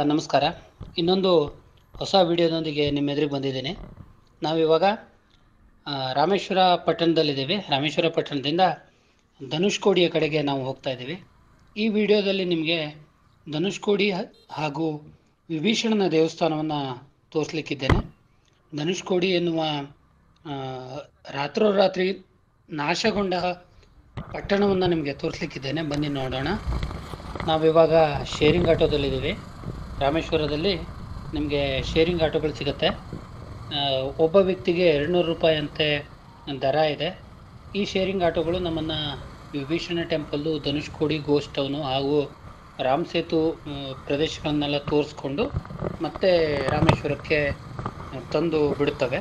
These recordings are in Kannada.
ನಮಸ್ಕಾರ ಇನ್ನೊಂದು ಹೊಸ ವಿಡಿಯೋದೊಂದಿಗೆ ನಿಮ್ಮ ಎದುರಿಗೆ ಬಂದಿದ್ದೀನಿ ನಾವಿವಾಗ ಆ, ರಾಮೇಶ್ವರ ಪಟ್ಟಣದಲ್ಲಿದ್ದೀವಿ ರಾಮೇಶ್ವರ ಪಟ್ಟಣದಿಂದ ಧನುಷ್ಕೋಡಿಯ ಕಡೆಗೆ ನಾವು ಹೋಗ್ತಾ ಇದ್ದೀವಿ ಈ ವಿಡಿಯೋದಲ್ಲಿ ನಿಮಗೆ ಧನುಷ್ಕೋಡಿ ಹ- ಹಾಗೂ ವಿಭೀಷಣನ ದೇವಸ್ಥಾನವನ್ನು ತೋರಿಸ್ಲಿಕ್ಕಿದ್ದೇನೆ ಧನುಷ್ಕೋಡಿ ಎನ್ನುವ ಆ, ರಾತ್ರೋರಾತ್ರಿ ನಾಶಗೊಂಡ ಪಟ್ಟಣವನ್ನು ನಿಮಗೆ ತೋರಿಸ್ಲಿಕ್ಕಿದ್ದೇನೆ ಬನ್ನಿ ನೋಡೋಣ ನಾವಿವಾಗ ಶೇರಿಂಗ್ ಆಟೋದಲ್ಲಿದ್ದೀವಿ ರಾಮೇಶ್ವರದಲ್ಲಿ ನಿಮಗೆ ಶೇರಿಂಗ್ ಆಟೋಗಳು ಸಿಗುತ್ತೆ ಆ, ಒಬ್ಬ ವ್ಯಕ್ತಿಗೆ ಎರಡುನೂರು ರೂಪಾಯಿ ಅಂತೆ ದರ ಇದೆ ಈ ಶೇರಿಂಗ್ ಆಟೋಗಳು ನಮ್ಮನ್ನು Vibhishana temple Dhanushkodi ghost town ಹಾಗೂ ರಾಮ್ ಸೇತು ಮ್, ಪ್ರದೇಶಗಳನ್ನೆಲ್ಲ ತೋರಿಸ್ಕೊಂಡು ಮತ್ತೆ ರಾಮೇಶ್ವರಕ್ಕೆ ತಂದು ಬಿಡುತ್ತವೆ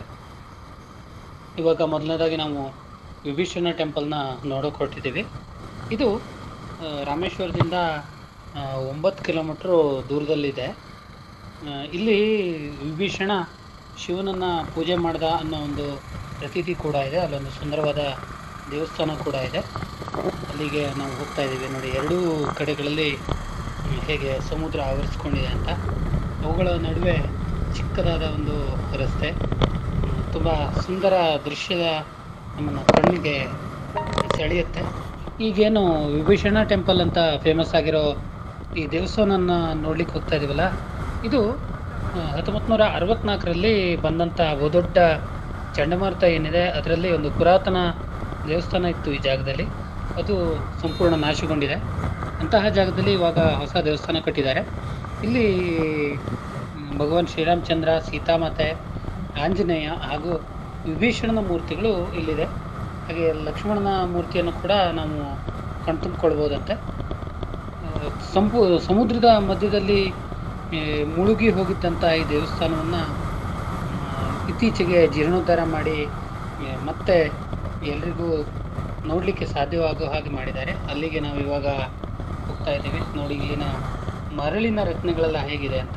ಇವಾಗ ಮೊದಲನೇದಾಗಿ ನಾವು ವಿಭೀಷಣ ಟೆಂಪಲ್ನ ನೋಡೋಕೆ ಹೊರಟಿದ್ದೀವಿ ಇದು ಆ, ರಾಮೇಶ್ವರದಿಂದ ಆ, ಒಂಬತ್ತು ಕಿಲೋಮೀಟ್ರು ದೂರದಲ್ಲಿದೆ ಆ, ಇಲ್ಲಿ ವಿಭೀಷಣ ಶಿವನನ್ನು ಪೂಜೆ ಮಾಡ್ದ ಅನ್ನೋ ಒಂದು ಪ್ರತೀತಿ ಕೂಡ ಇದೆ ಅಲ್ಲೊಂದು ಸುಂದರವಾದ ದೇವಸ್ಥಾನ ಕೂಡ ಇದೆ ಅಲ್ಲಿಗೆ ನಾವು ಹೋಗ್ತಾ ಇದ್ದೀವಿ ನೋಡಿ ಎರಡೂ ಕಡೆಗಳಲ್ಲಿ ಹ್ಮ್, ಹೇಗೆ ಸಮುದ್ರ ಆವರಿಸ್ಕೊಂಡಿದೆ ಅಂತ ಅವುಗಳ ನಡುವೆ ಚಿಕ್ಕದಾದ ಒಂದು ರಸ್ತೆ ತುಂಬ ಸುಂದರ ದೃಶ್ಯದ ನಮ್ಮನ್ನು ಕಣ್ಣಿಗೆ ಸೆಳೆಯುತ್ತೆ ಈಗೇನು ವಿಭೀಷಣ ಟೆಂಪಲ್ ಅಂತ ಫೇಮಸ್ ಆಗಿರೋ ಈ ದೇವಸ್ಥಾನನ ನೋಡ್ಲಿಕ್ಕೆ ಹೋಗ್ತಾ ಇದೀವಲ್ಲ ಇದು ಹತ್ತೊಂಬತ್ತು ನೂರ ಅರವತ್ನಾಲ್ಕರಲ್ಲಿ ಬಂದಂಥ ಬಹುದೊಡ್ಡ ಚಂಡಮಾರುತ ಏನಿದೆ ಅದರಲ್ಲಿ ಒಂದು ಪುರಾತನ ದೇವಸ್ಥಾನ ಇತ್ತು ಈ ಜಾಗದಲ್ಲಿ ಅದು ಸಂಪೂರ್ಣ ನಾಶಗೊಂಡಿದೆ ಅಂತಹ ಜಾಗದಲ್ಲಿ ಇವಾಗ ಹೊಸ ದೇವಸ್ಥಾನ ಕಟ್ಟಿದ್ದಾರೆ ಇಲ್ಲಿ ಮ್, ಭಗವಾನ್ ಶ್ರೀರಾಮಚಂದ್ರ ಸೀತಾಮಾತೆ ಆಂಜನೇಯ ಹಾಗೂ ವಿಭೀಷಣನ ಮೂರ್ತಿಗಳು ಇಲ್ಲಿದೆ ಹಾಗೆ ಲಕ್ಷ್ಮಣನ ಮೂರ್ತಿಯನ್ನು ಕೂಡ ನಾವು ಕಣ್ತುಂಬಿಕೊಳ್ಬೋದಂತೆ ಆ, ಸಂಪು ಸಮುದ್ರದ ಮಧ್ಯದಲ್ಲಿ ಆ, ಮುಳುಗಿ ಹೋಗಿದ್ದಂಥ ಈ ದೇವಸ್ಥಾನವನ್ನು ಇತ್ತೀಚೆಗೆ ಜೀರ್ಣೋದ್ಧಾರ ಮಾಡಿ ಆ, ಮತ್ತೆ ಎಲ್ರಿಗೂ ನೋಡಲಿಕ್ಕೆ ಸಾಧ್ಯವಾಗೋ ಹಾಗೆ ಮಾಡಿದ್ದಾರೆ ಅಲ್ಲಿಗೆ ನಾವು ಇವಾಗ ಹೋಗ್ತಾ ಇದ್ದೀವಿ ನೋಡಿ ಇಲ್ಲಿನ ಮರಳಿನ ರಚನೆಗಳೆಲ್ಲ ಹೇಗಿದೆ ಅಂತ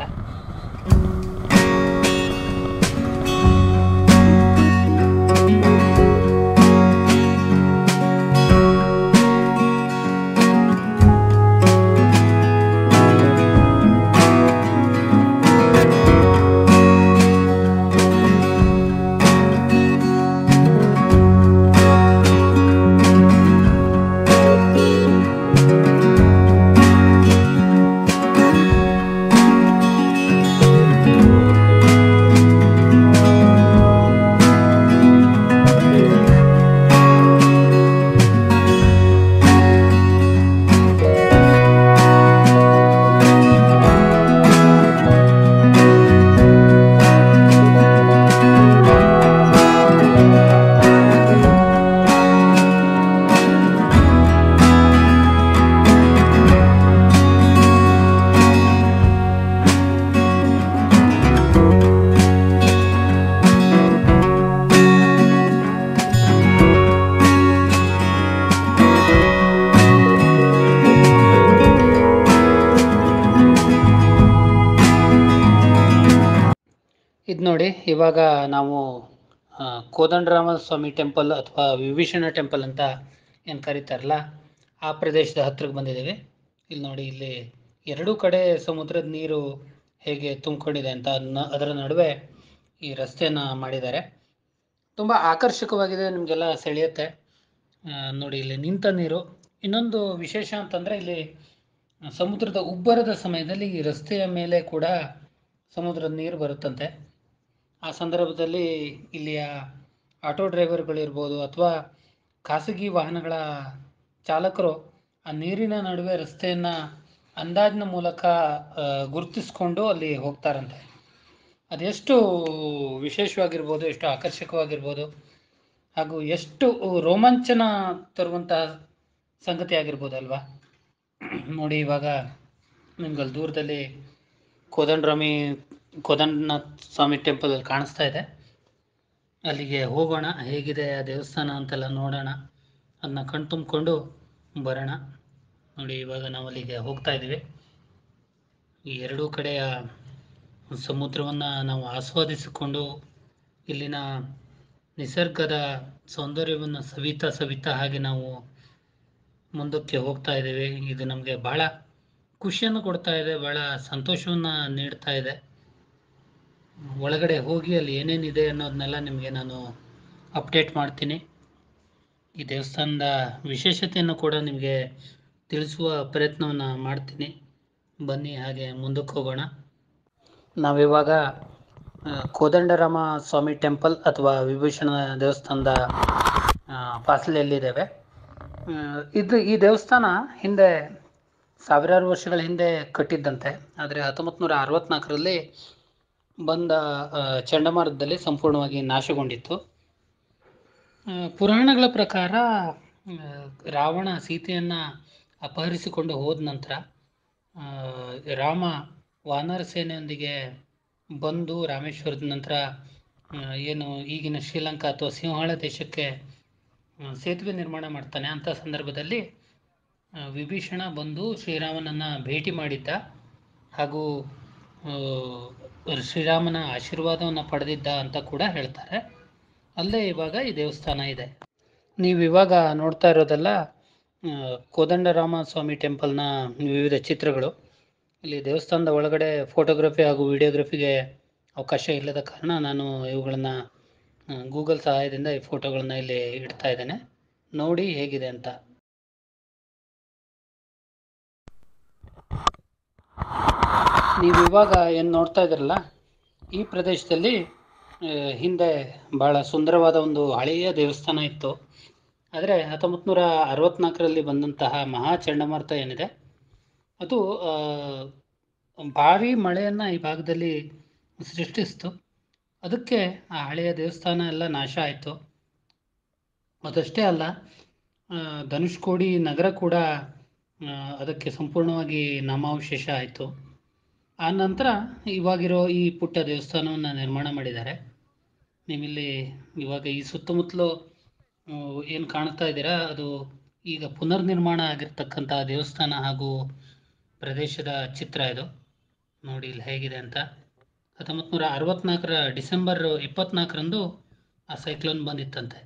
ಇದು ನೋಡಿ ಇವಾಗ ನಾವು ಆ, ಕೋದಂಡರಾಮ ಸ್ವಾಮಿ ಟೆಂಪಲ್ ಅಥವಾ ವಿಭೀಷಣ ಟೆಂಪಲ್ ಅಂತ ಏನು ಕರೀತಾರಲ್ಲ ಆ ಪ್ರದೇಶದ ಹತ್ರಕ್ಕೆ ಬಂದಿದ್ದೀವಿ ಇಲ್ಲಿ ನೋಡಿ ಇಲ್ಲಿ ಎರಡೂ ಕಡೆ ಸಮುದ್ರದ ನೀರು ಹೇಗೆ ತುಂಬಿಕೊಂಡಿದೆ ಅಂತ ಅದನ್ನ ಅದರ ನಡುವೆ ಈ ರಸ್ತೆಯನ್ನು ಮಾಡಿದ್ದಾರೆ ತುಂಬ ಆಕರ್ಷಕವಾಗಿದೆ ನಿಮಗೆಲ್ಲ ಸೆಳೆಯುತ್ತೆ ಆ, ನೋಡಿ ಇಲ್ಲಿ ನಿಂತ ನೀರು ಇನ್ನೊಂದು ವಿಶೇಷ ಅಂತಂದರೆ ಇಲ್ಲಿ ಸಮುದ್ರದ ಉಬ್ಬರದ ಸಮಯದಲ್ಲಿ ಈ ರಸ್ತೆಯ ಮೇಲೆ ಕೂಡ ಸಮುದ್ರದ ನೀರು ಬರುತ್ತಂತೆ ಆ ಸಂದರ್ಭದಲ್ಲಿ ಇಲ್ಲಿಯ ಆಟೋ ಡ್ರೈವರ್ಗಳಿರ್ಬೋದು ಅಥವಾ ಖಾಸಗಿ ವಾಹನಗಳ ಚಾಲಕರು ಆ ನೀರಿನ ನಡುವೆ ರಸ್ತೆಯನ್ನು ಅಂದಾಜಿನ ಮೂಲಕ ಆ, ಗುರುತಿಸ್ಕೊಂಡು ಅಲ್ಲಿ ಹೋಗ್ತಾರಂತೆ ಅದೆಷ್ಟು ವಿಶೇಷವಾಗಿರ್ಬೋದು ಎಷ್ಟು ಆಕರ್ಷಕವಾಗಿರ್ಬೋದು ಹಾಗೂ ಎಷ್ಟು ರೋಮಾಂಚನ ತರುವಂತಹ ಸಂಗತಿ ಆಗಿರ್ಬೋದು ಅಲ್ವಾ ನೋಡಿ ಇವಾಗ ನಿಮ್ಗೆ ಅಲ್ಲಿ ದೂರದಲ್ಲಿ ಕೋದಂಡರಾಮಿ ಕೋದಂಡನಾಥ್ ಸ್ವಾಮಿ ಟೆಂಪಲ್ ಅಲ್ಲಿ ಕಾಣಿಸ್ತಾ ಇದೆ ಅಲ್ಲಿಗೆ ಹೋಗೋಣ ಹೇಗಿದೆ ಆ ದೇವಸ್ಥಾನ ಅಂತೆಲ್ಲ ನೋಡೋಣ ಅದನ್ನ ಕಣ್ತುಂಬಿಕೊಂಡು ಬರೋಣ ನೋಡಿ ಇವಾಗ ನಾವು ಅಲ್ಲಿಗೆ ಹೋಗ್ತಾ ಇದ್ದೀವಿ ಈ ಎರಡೂ ಕಡೆಯ ಸಮುದ್ರವನ್ನು ನಾವು ಆಸ್ವಾದಿಸಿಕೊಂಡು ಇಲ್ಲಿನ ನಿಸರ್ಗದ ಸೌಂದರ್ಯವನ್ನು ಸವಿತಾ ಸವಿತಾ ಹಾಗೆ ನಾವು ಮುಂದಕ್ಕೆ ಹೋಗ್ತಾ ಇದ್ದೀವಿ ಇದು ನಮಗೆ ಬಹಳ ಖುಷಿಯನ್ನು ಕೊಡ್ತಾ ಇದೆ ಭಾಳ ಸಂತೋಷವನ್ನು ನೀಡ್ತಾ ಇದೆ ಒಳಗಡೆ ಹೋಗಿ ಅಲ್ಲಿ ಏನೇನಿದೆ ಅನ್ನೋದನ್ನೆಲ್ಲ ನಿಮಗೆ ನಾನು ಅಪ್ಡೇಟ್ ಮಾಡ್ತೀನಿ ಈ ದೇವಸ್ಥಾನದ ವಿಶೇಷತೆಯನ್ನು ಕೂಡ ನಿಮಗೆ ತಿಳಿಸುವ ಪ್ರಯತ್ನವನ್ನು ಮಾಡ್ತೀನಿ ಬನ್ನಿ ಹಾಗೆ ಮುಂದಕ್ಕೆ ಹೋಗೋಣ ನಾವಿವಾಗ ಆ, ಕೋದಂಡರಾಮ ಸ್ವಾಮಿ ಟೆಂಪಲ್ ಅಥವಾ ವಿಭೂಷಣ ದೇವಸ್ಥಾನದ ಆ, ಫಾಸಲೆಯಲ್ಲಿದ್ದೇವೆ ಆ, ಇದು ಈ ದೇವಸ್ಥಾನ ಹಿಂದೆ ಸಾವಿರಾರು ವರ್ಷಗಳ ಹಿಂದೆ ಕಟ್ಟಿದ್ದಂತೆ ಆದರೆ ಹತ್ತೊಂಬತ್ತು ನೂರ ಅರವತ್ತ್ನಾಲ್ಕರಲ್ಲಿ ಬಂದ ಆ, ಚಂಡಮಾರುತದಲ್ಲಿ ಸಂಪೂರ್ಣವಾಗಿ ನಾಶಗೊಂಡಿತ್ತು ಆ, ಪುರಾಣಗಳ ಪ್ರಕಾರ ಆ, ರಾವಣ ಸೀತೆಯನ್ನು ಅಪಹರಿಸಿಕೊಂಡು ಹೋದ ನಂತರ ಆ, ರಾಮ ವಾನರ ಸೇನೆಯೊಂದಿಗೆ ಬಂದು ರಾಮೇಶ್ವರದ ನಂತರ ಆ, ಏನು ಈಗಿನ ಶ್ರೀಲಂಕಾ ಅಥವಾ ಸಿಂಹಳ ದೇಶಕ್ಕೆ ಆ, ಸೇತುವೆ ನಿರ್ಮಾಣ ಮಾಡ್ತಾನೆ ಅಂಥ ಸಂದರ್ಭದಲ್ಲಿ ಆ, ವಿಭೀಷಣ ಬಂದು ಶ್ರೀರಾಮನನ್ನು ಭೇಟಿ ಮಾಡಿದ್ದ ಹಾಗೂ ಆ, ಶ್ರೀರಾಮನ ಆಶೀರ್ವಾದವನ್ನು ಪಡೆದಿದ್ದ ಅಂತ ಕೂಡ ಹೇಳ್ತಾರೆ ಅಲ್ಲೇ ಇವಾಗ ಈ ದೇವಸ್ಥಾನ ಇದೆ ನೀವು ಇವಾಗ ನೋಡ್ತಾ ಇರೋದೆಲ್ಲ ಆ, ಕೋದಂಡರಾಮ ಸ್ವಾಮಿ ಟೆಂಪಲ್ನ ವಿವಿಧ ಚಿತ್ರಗಳು ಇಲ್ಲಿ ದೇವಸ್ಥಾನದ ಒಳಗಡೆ ಫೋಟೋಗ್ರಫಿ ಹಾಗೂ ವಿಡಿಯೋಗ್ರಫಿಗೆ ಅವಕಾಶ ಇಲ್ಲದ ಕಾರಣ ನಾನು ಇವುಗಳನ್ನು ಗೂಗಲ್ ಸಹಾಯದಿಂದ ಈ ಫೋಟೋಗಳನ್ನ ಇಲ್ಲಿ ಇಡ್ತಾ ಇದ್ದೇನೆ ನೋಡಿ ಹೇಗಿದೆ ಅಂತ ನೀವು ಇವಾಗ ಏನು ನೋಡ್ತಾ ಇದ್ದೀರಲ್ಲ ಈ ಪ್ರದೇಶದಲ್ಲಿ ಆ, ಹಿಂದೆ ಭಾಳ ಸುಂದರವಾದ ಒಂದು ಹಳೆಯ ದೇವಸ್ಥಾನ ಇತ್ತು ಆದರೆ ಹತ್ತೊಂಬತ್ತು ನೂರ ಅರವತ್ತ್ನಾಲ್ಕರಲ್ಲಿ ಬಂದಂತಹ ಮಹಾ ಚಂಡಮಾರುತ ಏನಿದೆ ಅದು ಆ, ಭಾರೀ ಮಳೆಯನ್ನು ಈ ಭಾಗದಲ್ಲಿ ಸೃಷ್ಟಿಸಿತು ಅದಕ್ಕೆ ಆ ಹಳೆಯ ದೇವಸ್ಥಾನ ಎಲ್ಲ ನಾಶ ಆಯಿತು ಅದಷ್ಟೇ ಅಲ್ಲ ಆ, ಧನುಷ್ಕೋಡಿ ನಗರ ಕೂಡ ಆ, ಅದಕ್ಕೆ ಸಂಪೂರ್ಣವಾಗಿ ನಾಮಾವಶೇಷ ಆಯಿತು ಆ ನಂತರ ಇವಾಗಿರೋ ಈ ಪುಟ್ಟ ದೇವಸ್ಥಾನವನ್ನು ನಿರ್ಮಾಣ ಮಾಡಿದ್ದಾರೆ ನೀವಿಲ್ಲಿ ಇವಾಗ ಈ ಸುತ್ತಮುತ್ತಲು ಏನು ಕಾಣ್ತಾ ಇದ್ದೀರಾ ಅದು ಈಗ ಪುನರ್ನಿರ್ಮಾಣ ಆಗಿರ್ತಕ್ಕಂಥ ದೇವಸ್ಥಾನ ಹಾಗೂ ಪ್ರದೇಶದ ಚಿತ್ರ ಇದು ನೋಡಿ ಇಲ್ಲಿ ಹೇಗಿದೆ ಅಂತ ಹತ್ತೊಂಬತ್ತು ನೂರ ಅರವತ್ತ್ನಾಲ್ಕರ ಡಿಸೆಂಬರ್ ಇಪ್ಪತ್ನಾಲ್ಕರಂದು ಆ ಸೈಕ್ಲೋನ್ ಬಂದಿತ್ತಂತೆ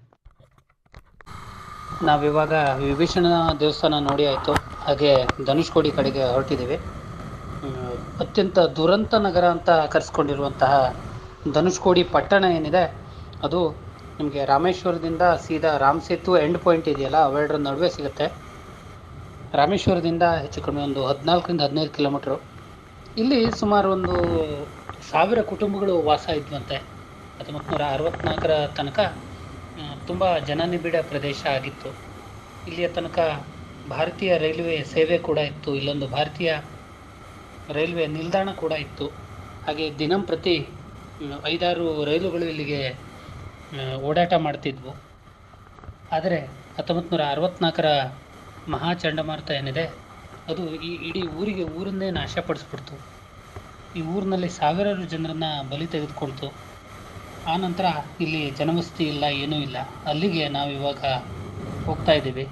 ನಾವಿವಾಗ ವಿಭೀಷಣ ದೇವಸ್ಥಾನ ನೋಡಿ ಆಯಿತು ಹಾಗೆ ಧನುಷ್ಕೋಡಿ ಕಡೆಗೆ ಹೊರಟಿದ್ದೀವಿ ಹ್ಮ್, ಅತ್ಯಂತ ದುರಂತ ನಗರ ಅಂತ ಕರೆಸ್ಕೊಂಡಿರುವಂತಹ ಧನುಷ್ಕೋಡಿ ಪಟ್ಟಣ ಏನಿದೆ ಅದು ನಿಮಗೆ ರಾಮೇಶ್ವರದಿಂದ ಸೀದಾ ರಾಮ್ ಸೇತು ಎಂಡ್ ಪಾಯಿಂಟ್ ಇದೆಯಲ್ಲ ಅವೆರಡರ ನಡುವೆ ಸಿಗುತ್ತೆ ರಾಮೇಶ್ವರದಿಂದ ಹೆಚ್ಚು ಕಡಿಮೆ ಒಂದು ಹದಿನಾಲ್ಕರಿಂದ ಹದಿನೈದು ಕಿಲೋಮೀಟ್ರು ಇಲ್ಲಿ ಸುಮಾರು ಒಂದು ಸಾವಿರ ಕುಟುಂಬಗಳು ವಾಸ ಇದ್ವಂತೆ ಹತ್ತೊಂಬತ್ತು ನೂರ ಅರವತ್ತ್ನಾಲ್ಕರ ತನಕ ತುಂಬ ಜನನಿಬಿಡ ಪ್ರದೇಶ ಆಗಿತ್ತು ಇಲ್ಲಿಯ ತನಕ ಭಾರತೀಯ ರೈಲ್ವೆ ಸೇವೆ ಕೂಡ ಇತ್ತು ಇಲ್ಲೊಂದು ಭಾರತೀಯ ರೈಲ್ವೆ ನಿಲ್ದಾಣ ಕೂಡ ಇತ್ತು ಹಾಗೆ ದಿನಂಪ್ರತಿ ಮ್, ಐದಾರು ರೈಲುಗಳು ಇಲ್ಲಿಗೆ ಆ, ಓಡಾಟ ಮಾಡ್ತಿದ್ವು ಆದರೆ ಹತ್ತೊಂಬತ್ತು ನೂರ ಅರವತ್ತ್ನಾಲ್ಕರ ಮಹಾ ಚಂಡಮಾರುತ ಏನಿದೆ ಅದು ಈ ಇಡೀ ಊರಿಗೆ ಊರನ್ನೇ ನಾಶಪಡಿಸ್ಬಿಡ್ತು ಈ ಊರಿನಲ್ಲಿ ಸಾವಿರಾರು ಜನರನ್ನು ಬಲಿ ತೆಗೆದುಕೊಳ್ತು ಆ ನಂತರ ಇಲ್ಲಿ ಜನವಸತಿ ಇಲ್ಲ ಏನೂ ಇಲ್ಲ ಅಲ್ಲಿಗೆ ನಾವು ಇವಾಗ ಹೋಗ್ತಾ ಇದ್ದೀವಿ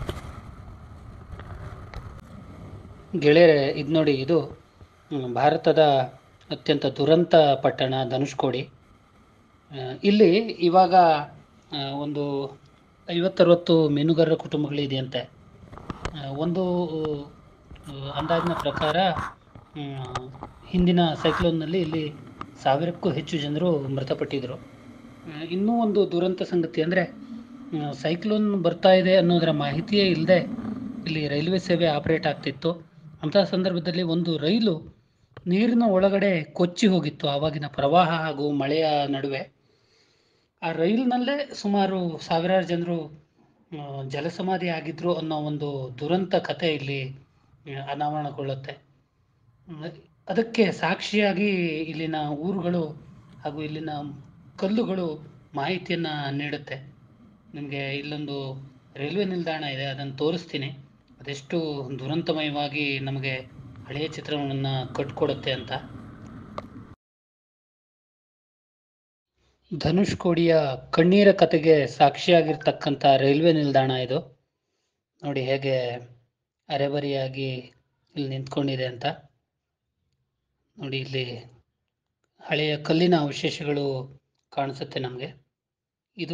ಗೆಳೆಯರೆ ಇದು ನೋಡಿ ಇದು ಹ್ಮ್, ಭಾರತದ ಅತ್ಯಂತ ದುರಂತ ಪಟ್ಟಣ ಧನುಷ್ಕೋಡಿ ಆ, ಇಲ್ಲಿ ಇವಾಗ ಆ, ಒಂದು ಐವತ್ತರವತ್ತು ಮೀನುಗಾರರ ಕುಟುಂಬಗಳಿದೆಯಂತೆ ಆ, ಒಂದು ಆ, ಅಂದಾಜಿನ ಪ್ರಕಾರ ಹ್ಮ್, ಹಿಂದಿನ ಸೈಕ್ಲೋನ್ನಲ್ಲಿ ಇಲ್ಲಿ ಸಾವಿರಕ್ಕೂ ಹೆಚ್ಚು ಜನರು ಮೃತಪಟ್ಟಿದ್ದರು ಆ, ಇನ್ನೂ ಒಂದು ದುರಂತ ಸಂಗತಿ ಅಂದರೆ ಸೈಕ್ಲೋನ್ ಬರ್ತಾ ಇದೆ ಅನ್ನೋದರ ಮಾಹಿತಿಯೇ ಇಲ್ಲದೆ ಇಲ್ಲಿ ರೈಲ್ವೆ ಸೇವೆ ಆಪರೇಟ್ ಆಗ್ತಿತ್ತು ಅಂತಹ ಸಂದರ್ಭದಲ್ಲಿ ಒಂದು ರೈಲು ನೀರಿನ ಒಳಗಡೆ ಕೊಚ್ಚಿ ಹೋಗಿತ್ತು ಆವಾಗಿನ ಪ್ರವಾಹ ಹಾಗೂ ಮಳೆಯ ನಡುವೆ ಆ ರೈಲಿನಲ್ಲೇ ಸುಮಾರು ಸಾವಿರಾರು ಜನರು ಆ, ಜಲಸಮಾಧಿ ಆಗಿದ್ರು ಅನ್ನೋ ಒಂದು ದುರಂತ ಕಥೆ ಇಲ್ಲಿ ಆ, ಅನಾವರಣಗೊಳ್ಳುತ್ತೆ ಹ್ಮ್, ಅದಕ್ಕೆ ಸಾಕ್ಷಿಯಾಗಿ ಇಲ್ಲಿನ ಊರುಗಳು ಹಾಗೂ ಇಲ್ಲಿನ ಕಲ್ಲುಗಳು ಮಾಹಿತಿಯನ್ನು ನೀಡುತ್ತೆ ನಿಮಗೆ ಇಲ್ಲೊಂದು ರೈಲ್ವೆ ನಿಲ್ದಾಣ ಇದೆ ಅದನ್ನು ತೋರಿಸ್ತೀನಿ ಅದೆಷ್ಟು ದುರಂತಮಯವಾಗಿ ನಮಗೆ ಹಳೆಯ ಚಿತ್ರವನ್ನು ಕಟ್ಕೊಡುತ್ತೆ ಅಂತ ಧನುಷ್ಕೋಡಿಯ ಕಣ್ಣೀರ ಕತೆಗೆ ಸಾಕ್ಷಿಯಾಗಿರ್ತಕ್ಕಂಥ ರೈಲ್ವೆ ನಿಲ್ದಾಣ ಇದು ನೋಡಿ ಹೇಗೆ ಅರೆಬರಿಯಾಗಿ ಇಲ್ಲಿ ನಿಂತ್ಕೊಂಡಿದೆ ಅಂತ ನೋಡಿ ಇಲ್ಲಿ ಹಳೆಯ ಕಲ್ಲಿನ ಅವಶೇಷಗಳು ಕಾಣಿಸುತ್ತೆ ನಮಗೆ ಇದು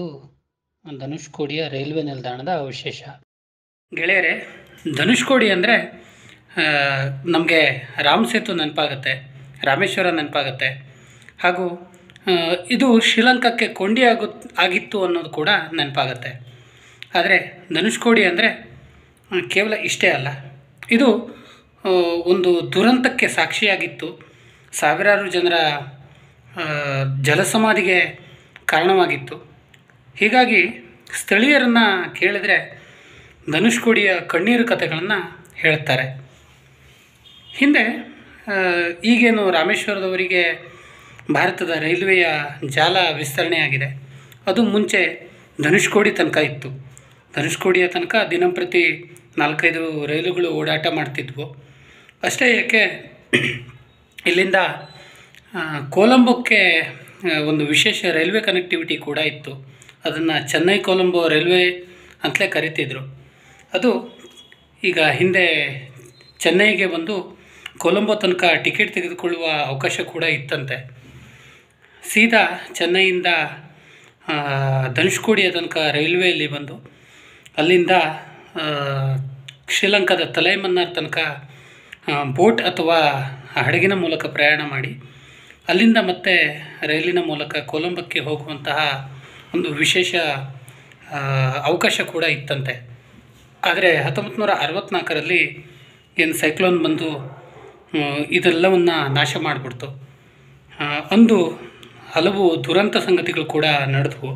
ಧನುಷ್ಕೋಡಿಯ ರೈಲ್ವೆ ನಿಲ್ದಾಣದ ಅವಶೇಷ ಗೆಳೆಯರೆ ಧನುಷ್ಕೋಡಿ ಅಂದರೆ ನಮಗೆ ರಾಮ್ ಸೇತು ನೆನಪಾಗುತ್ತೆ ರಾಮೇಶ್ವರ ನೆನಪಾಗುತ್ತೆ ಹಾಗೂ ಆ, ಇದು ಶ್ರೀಲಂಕಾಕ್ಕೆ ಕೊಂಡಿ ಆಗು ಆಗಿತ್ತು ಅನ್ನೋದು ಕೂಡ ನೆನಪಾಗುತ್ತೆ ಆದರೆ ಧನುಷ್ಕೋಡಿ ಅಂದರೆ ಆ, ಕೇವಲ ಇಷ್ಟೇ ಅಲ್ಲ ಇದು ಆ, ಒಂದು ದುರಂತಕ್ಕೆ ಸಾಕ್ಷಿಯಾಗಿತ್ತು ಸಾವಿರಾರು ಜನರ ಆ, ಜಲಸಮಾಧಿಗೆ ಕಾರಣವಾಗಿತ್ತು ಹೀಗಾಗಿ ಸ್ಥಳೀಯರನ್ನು ಕೇಳಿದರೆ ಧನುಷ್ಕೋಡಿಯ ಕಣ್ಣೀರು ಕಥೆಗಳನ್ನು ಹೇಳ್ತಾರೆ ಹಿಂದೆ ಆ, ಈಗೇನು ರಾಮೇಶ್ವರದವರಿಗೆ ಭಾರತದ ರೈಲ್ವೆಯ ಜಾಲ ವಿಸ್ತರಣೆಯಾಗಿದೆ ಅದು ಮುಂಚೆ ಧನುಷ್ಕೋಡಿ ತನಕ ಇತ್ತು ಧನುಷ್ಕೋಡಿಯ ತನಕ ದಿನಂಪ್ರತಿ ನಾಲ್ಕೈದು ರೈಲುಗಳು ಓಡಾಟ ಮಾಡ್ತಿದ್ವು ಅಷ್ಟೇ ಏಕೆ ಇಲ್ಲಿಂದ ಆ, ಕೊಲಂಬೋಕ್ಕೆ ಆ, ಒಂದು ವಿಶೇಷ ರೈಲ್ವೆ ಕನೆಕ್ಟಿವಿಟಿ ಕೂಡ ಇತ್ತು ಅದನ್ನು ಚೆನ್ನೈ ಕೊಲಂಬೋ ರೈಲ್ವೆ ಅಂತಲೇ ಕರಿತಿದ್ರು ಅದು ಈಗ ಹಿಂದೆ ಚೆನ್ನೈಗೆ ಬಂದು ಕೊಲಂಬೋ ತನಕ ಟಿಕೆಟ್ ತೆಗೆದುಕೊಳ್ಳುವ ಅವಕಾಶ ಕೂಡ ಇತ್ತಂತೆ ಸೀದಾ ಚೆನ್ನೈಯಿಂದ ಆ, ಧನುಷ್ಕೋಡಿಯ ತನಕ ರೈಲ್ವೆಯಲ್ಲಿ ಬಂದು ಅಲ್ಲಿಂದ ಆ, ಶ್ರೀಲಂಕಾದ ತಲೈಮನ್ನಾರ್ ತನಕ ಆ, ಬೋಟ್ ಅಥವಾ ಹಡಗಿನ ಮೂಲಕ ಪ್ರಯಾಣ ಮಾಡಿ ಅಲ್ಲಿಂದ ಮತ್ತೆ ರೈಲಿನ ಮೂಲಕ ಕೊಲಂಬಕ್ಕೆ ಹೋಗುವಂತಹ ಒಂದು ವಿಶೇಷ ಆ, ಅವಕಾಶ ಕೂಡ ಇತ್ತಂತೆ ಆದರೆ ಹತ್ತೊಂಬತ್ತು ನೂರ ಅರವತ್ತ್ನಾಲ್ಕರಲ್ಲಿ ಏನು ಸೈಕ್ಲೋನ್ ಬಂದು ಆ, ಇದೆಲ್ಲವನ್ನು ನಾಶ ಮಾಡಿಬಿಡ್ತು ಆ, ಅಂದು ಹಲವು ದುರಂತ ಸಂಗತಿಗಳು ಕೂಡ ನಡೆದವು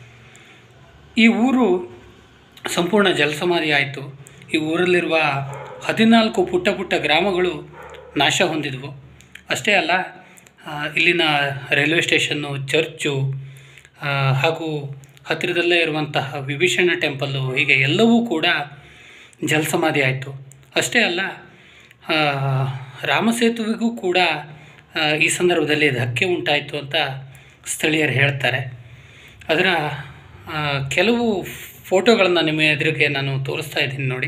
ಈ ಊರು ಸಂಪೂರ್ಣ ಜಲಸಮಾಧಿ ಆಯಿತು ಈ ಊರಲ್ಲಿರುವ ಹದಿನಾಲ್ಕು ಪುಟ್ಟ ಪುಟ್ಟ ಗ್ರಾಮಗಳು ನಾಶ ಹೊಂದಿದವು ಅಷ್ಟೇ ಅಲ್ಲ ಆ, ಇಲ್ಲಿನ ರೈಲ್ವೆ ಸ್ಟೇಷನ್ನು ಚರ್ಚು ಆ, ಹಾಗೂ ಹತ್ತಿರದಲ್ಲೇ ಇರುವಂತಹ ವಿಭೀಷಣ ಟೆಂಪಲ್ಲು ಹೀಗೆ ಎಲ್ಲವೂ ಕೂಡ ಜಲಸಮಾಧಿ ಆಯಿತು ಅಷ್ಟೇ ಅಲ್ಲ ಆ, ರಾಮಸೇತುವೆಗೂ ಕೂಡ ಆ, ಈ ಸಂದರ್ಭದಲ್ಲಿ ಧಕ್ಕೆ ಉಂಟಾಯಿತು ಅಂತ ಸ್ಥಳೀಯರು ಹೇಳ್ತಾರೆ ಅದರ ಆ, ಕೆಲವು ಫೋಟೋಗಳನ್ನು ನಿಮ್ಮ ಎದುರಿಗೆ ನಾನು ತೋರಿಸ್ತಾ ಇದ್ದೀನಿ ನೋಡಿ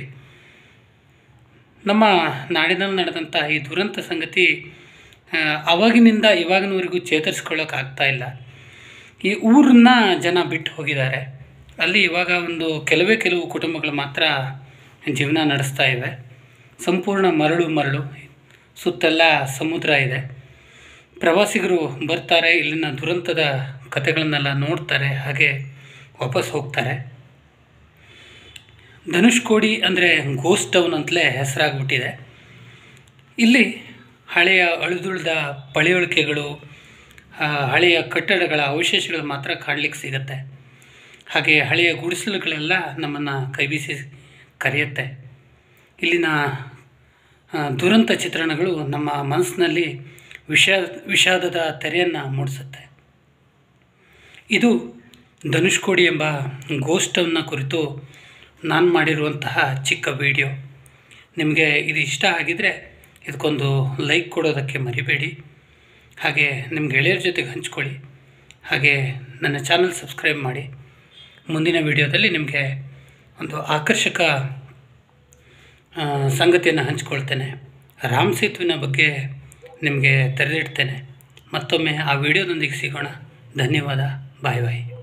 ನಮ್ಮ ನಾಡಿನಲ್ಲಿ ನಡೆದಂಥ ಈ ದುರಂತ ಸಂಗತಿ ಆ, ಅವಾಗಿನಿಂದ ಇವಾಗಿನವರೆಗೂ ಚೇತರಿಸ್ಕೊಳ್ಳೋಕ್ಕಾಗ್ತಾ ಇಲ್ಲ ಈ ಊರನ್ನ ಜನ ಬಿಟ್ಟು ಹೋಗಿದ್ದಾರೆ ಅಲ್ಲಿ ಇವಾಗ ಒಂದು ಕೆಲವೇ ಕೆಲವು ಕುಟುಂಬಗಳು ಮಾತ್ರ ಜೀವನ ನಡೆಸ್ತಾ ಇವೆ ಸಂಪೂರ್ಣ ಮರಳು ಮರಳು ಸುತ್ತೆಲ್ಲ ಸಮುದ್ರ ಇದೆ ಪ್ರವಾಸಿಗರು ಬರ್ತಾರೆ ಇಲ್ಲಿನ ದುರಂತದ ಕಥೆಗಳನ್ನೆಲ್ಲ ನೋಡ್ತಾರೆ ಹಾಗೆ ವಾಪಸ್ ಹೋಗ್ತಾರೆ ಧನುಷ್ಕೋಡಿ ಅಂದರೆ ಗೋಸ್ಟ್ ಟೌನ್ ಅಂತಲೇ ಹೆಸರಾಗ್ಬಿಟ್ಟಿದೆ ಇಲ್ಲಿ ಹಳೆಯ ಅಳಿದುಳಿದ ಪಳೆಯುಳಿಕೆಗಳು ಆ, ಹಳೆಯ ಕಟ್ಟಡಗಳ ಅವಶೇಷಗಳು ಮಾತ್ರ ಕಾಣಲಿಕ್ಕೆ ಸಿಗತ್ತೆ ಹಾಗೆ ಹಳೆಯ ಗುಡಿಸಲುಗಳೆಲ್ಲ ನಮ್ಮನ್ನು ಕೈಬೀಸಿ ಕರೆಯುತ್ತೆ ಇಲ್ಲಿನ ಆ, ದುರಂತ ಚಿತ್ರಣಗಳು ನಮ್ಮ ಮನಸ್ಸಿನಲ್ಲಿ ವಿಷಾ ವಿಷಾದದ ತೆರೆಯನ್ನು ಮೂಡಿಸುತ್ತೆ ಇದು ಧನುಷ್ಕೋಡಿ ಎಂಬ ಗೋಸ್ಟನ್ನು ಕುರಿತು ನಾನು ಮಾಡಿರುವಂತಹ ಚಿಕ್ಕ ವಿಡಿಯೋ ನಿಮಗೆ ಇದು ಇಷ್ಟ ಆಗಿದರೆ ಇದಕ್ಕೊಂದು ಲೈಕ್ ಕೊಡೋದಕ್ಕೆ ಮರಿಬೇಡಿ ಹಾಗೆ ನಿಮ್ಮ ಗೆಳೆಯರ ಜೊತೆಗೆ ಹಂಚ್ಕೊಳ್ಳಿ ಹಾಗೆ ನನ್ನ ಚಾನಲ್ ಸಬ್ಸ್ಕ್ರೈಬ್ ಮಾಡಿ ಮುಂದಿನ ವಿಡಿಯೋದಲ್ಲಿ ನಿಮಗೆ ಒಂದು ಆಕರ್ಷಕ ಆ, ಸಂಗತಿಯನ್ನು ಹಂಚ್ಕೊಳ್ತೇನೆ ರಾಮ್ ಸೇತುವಿನ ಬಗ್ಗೆ ನಿಮಗೆ ತೆರೆದಿಡ್ತೇನೆ ಮತ್ತೊಮ್ಮೆ ಆ ವಿಡಿಯೋದೊಂದಿಗೆ ಸಿಗೋಣ ಧನ್ಯವಾದ ಬಾಯ್ ಬಾಯ್